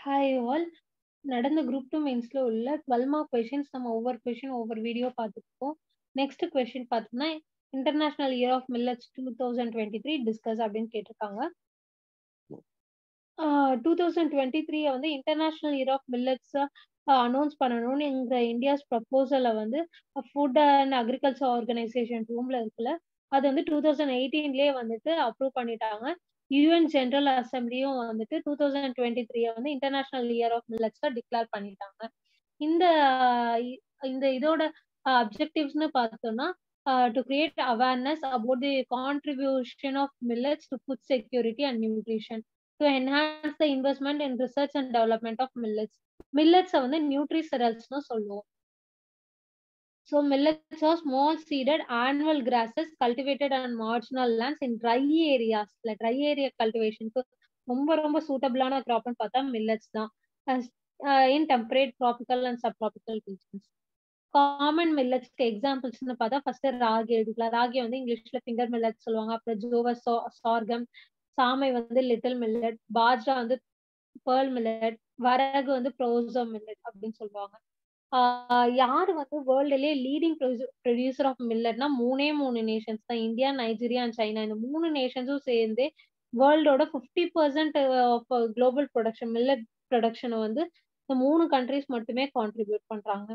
Hi all. நடந்த group 2 மெயின்ஸ்ல உள்ள 12 மார்க் கொஸ்டின்ஸ் நம்ம ஒவ்வொரு கொஸ்டின் ஒவ்வொரு வீடியோ பார்த்துருக்கோம். நெக்ஸ்ட் கொஸ்டின் பார்த்தோம்னா, international year of millets 2023 discuss அப்படின்னு கேட்டிருக்காங்க. ஆ 2023 வந்து இன்டர்நேஷனல் இயர் ஆஃப் மில்லட்ஸ் அ அனௌன்ஸ் பண்ணணும்னு எங்க இந்தியாஸ் ப்ரொபோசல வந்து ஃபுட் அண்ட் அக்ரிகல்ச்சர் ஆர்கனைசேஷன் ரூம்ல இருக்குல்ல, அது வந்து 2018லயே வந்துட்டு அப்ரூவ் பண்ணிட்டாங்க. யுஎன் ஜெனரல் அசெம்பிளியும் வந்துட்டு 2023 வந்து இன்டர்நேஷனல் இயர் ஆஃப் மில்லட்ஸா டிக்ளேர் பண்ணிட்டாங்க. இந்த இந்த இதோட அப்ஜெக்டிவ்ஸ்ன்னு பார்த்தோம்னா, uh to create awareness about the contribution of millets to food security and nutrition. To enhance the investment in research and development of millets. மில்லட்ஸ வந்து நியூட்ரிசெரல்ஸ்ன்னு சொல்லுவோம். So millets are small seeded annual grasses cultivated on marginal lands in dry areas. இல்ல dry area cultivationக்கு ரொம்ப ரொம்ப சூட்டபிளான கிராப்ன்னு பார்த்தா millets தான். As uh in temperate tropical and sub tropical regions. Common மில்லட்ஸ்க்கு எக்ஸாம்பிள்ஸ்ன்னு பார்த்தா ஃபர்ஸ்ட் ராகி எடுக்கலாம். ராகி வந்து இங்கிலீஷ்ல ஃபிங்கர் மில்லட் சொல்லுவாங்க. அப்புறம் ஜோவர் சா சார்கம், சாமை வந்து லிட்டில் மில்லட், பாஜ்ரா வந்து பெர்ல் மில்லட், வரகு வந்து ப்ரோசோ மில்லட் அப்படின்னு சொல்லுவாங்க. ஆ யாரு வந்து வேர்ல்டுலயே லீடிங் ப்ரொடியூ ப்ரொடியூசர் ஆஃப் மில்லட்னா 3 3 நேஷன்ஸ் தான். India, Nigeria and China. இந்த 3 நேஷன்ஸும் சேர்ந்து வேர்ல்டோட 50% ஆஃப் குளோபல் புரொடக்ஷன் மில்லட் புரொடக்ஷன வந்து இந்த 3 கண்ட்ரீஸ் மட்டுமே கான்ட்ரிபியூட் பண்றாங்க.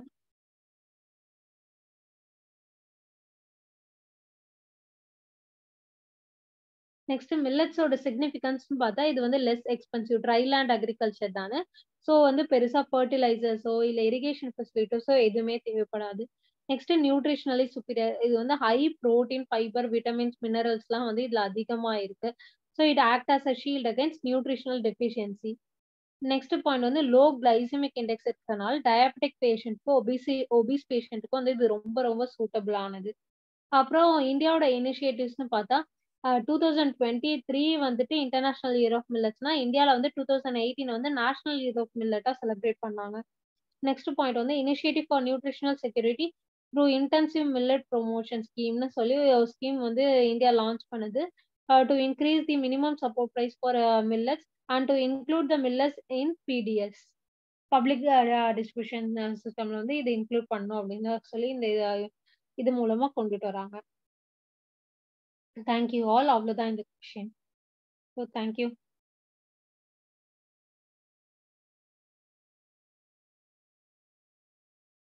நெக்ஸ்ட் மில்லட்ஸோட சிக்னிஃபிகன்ஸ்ன்னு பார்த்தா, இது வந்து less expensive dry land agriculture தானே. ஸோ வந்து பெருசா ஃபெர்டிலைசர்ஸோ இல்ல இரிகேஷன் ஃபெசிலிட்டீஸோ எதுவுமே தேவைப்படாது. Next nutritionally superior. இது வந்து ஹை புரோட்டீன், ஃபைபர், விட்டமின்ஸ், மினரல்ஸ்லாம் வந்து இதுல அதிகமா இருக்கு. So it act as a shield against nutritional deficiency. Next point வந்து லோ கிளைசெமிக் இண்டெக்ஸ் இருக்கனால டயாபெட்டிக் பேஷண்ட்க்கு, ஒபிசி ஒபீஸ் பேஷண்ட்க்கு வந்து இது ரொம்ப ரொம்ப சூட்டபிளானது. அப்புறம் இந்தியாவோட இனிஷியேட்டிவ்ஸ்ன்னு பார்த்தா, அ 2023 வந்துட்டு இன்டர்நேஷனல் இயர் ஆஃப் மில்லட்ஸ்னா, இந்தியால வந்து 2018 வந்து நேஷனல் இயர் ஆஃப் மில்லட்டா செலிப்ரேட் பண்ணாங்க. நெக்ஸ்ட் பாயிண்ட் வந்து initiative for nutritional security through intensive millet promotion ஸ்கீம்ன்னு சொல்லி ஒரு ஸ்கீம் வந்து இந்தியா லான்ச் பண்ணுது. Uh to increase the minimum support price for millets and to include the millets in PDS. Public uh distribution சிஸ்டம்ல வந்து இத include பண்ணணும் அப்படின்னு சொல்லி இந்த இது மூலமா கொண்டுட்டு வராங்க. Thank you all. அவ்வளோதான் இந்த கொஸ்டின். So thank you.